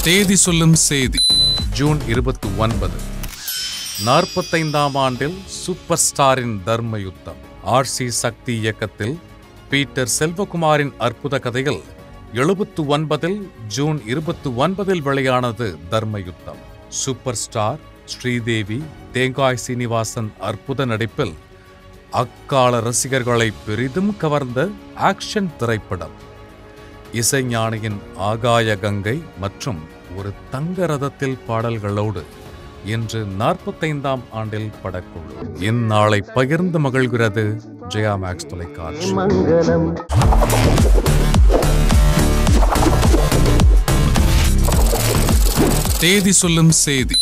தேதி சொல்லும் செய்தி ஜூன் இருபத்தி ஒன்பது நாற்பத்தைந்தாம் ஆண்டில் சூப்பர் ஸ்டாரின் தர்ம யுத்தம் ஆர்சி சக்தி இயக்கத்தில் பீட்டர் செல்வகுமாரின் அற்புத கதையில் எழுபத்து ஒன்பதில் ஜூன் இருபத்தி ஒன்பதில் வெளியானது தர்ம யுத்தம் சூப்பர் ஸ்டார் ஸ்ரீதேவி தேங்காய் சீனிவாசன் அற்புத நடிப்பில் அக்கால ரசிகர்களை பெரிதும் கவர்ந்த ஆக்ஷன் திரைப்படம் இசைஞானியின் ஆகாய கங்கை மற்றும் ஒரு தங்க ரதத்தில் பாடல்களோடு இன்று நாற்பத்தைந்தாம் ஆண்டில் படக்குழு இந்நாளை பகிர்ந்து மகிழ்கிறது ஜெயா மேக்ஸ் தொலைக்காட்சி மங்களம் தேதி சொல்லும் செய்தி